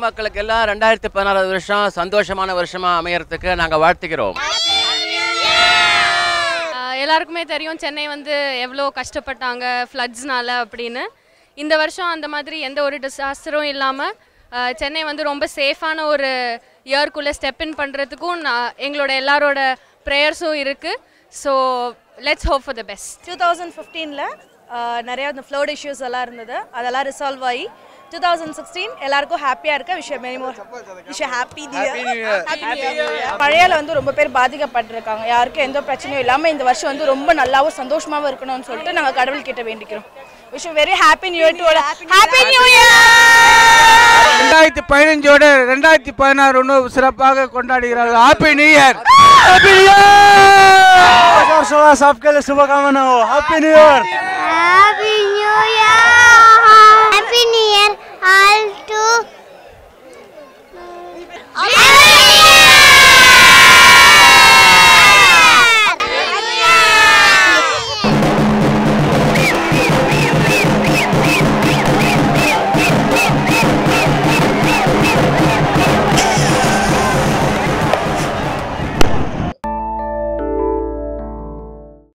மக்களுக்கு எல்லாம் ரெண்டாயிரத்தி பதினாறாவது வருஷம் சந்தோஷமான வருஷமா அமையறதுக்கு நாங்க வாழ்த்துக்கிறோம் ஆஹ் எல்லாருக்குமே தெரியும் சென்னை வந்து எவ்வளோ கஷ்டப்பட்டாங்க ஃப்ளட்ஸ்னால அப்படின்னு இந்த வருஷம் அந்த மாதிரி எந்த ஒரு டிசாஸ்டரும் இல்லாமல் சென்னை வந்து ரொம்ப சேஃபான ஒரு இயர்க்குள்ளே ஸ்டெப் இன் பண்ணுறதுக்கும் நான் எங்களோட எல்லாரோட ப்ரேயர்ஸும் இருக்குது so let's hope for the best two thousand ஃபிஃப்டீனில் நிறைய இந்த ஃப்ளோட் இஷ்யூஸ் எல்லாம் இருந்தது அதெல்லாம் ரிசால்வ் ஆகி டூ தௌசண்ட் சிக்ஸ்டீன் எல்லாருக்கும் ஹாப்பியாக இருக்க விஷயம் மெனி மோர் விஷயம் ஹாப்பி மழையால் வந்து ரொம்ப பேர் பாதிக்கப்பட்டிருக்காங்க யாருக்கும் எந்த பிரச்சனையும் இல்லாமல் இந்த வருஷம் வந்து ரொம்ப நல்லாவும் சந்தோஷமாகவும் இருக்கணும்னு சொல்லிட்டு நாங்கள் கடவுள் கிட்ட வேண்டிக்கிறோம் விஷயம் very happy new year to happy new year ரெண்டாயிரத்தி பதினஞ்சோட ரெண்டாயிரத்தி பதினாறு ஒன்று சிறப்பாக கொண்டாடுகிறார்கள் happy new year happy new year सबके लिए शुभकामना हो हैप्पी न्यू ईयर Happy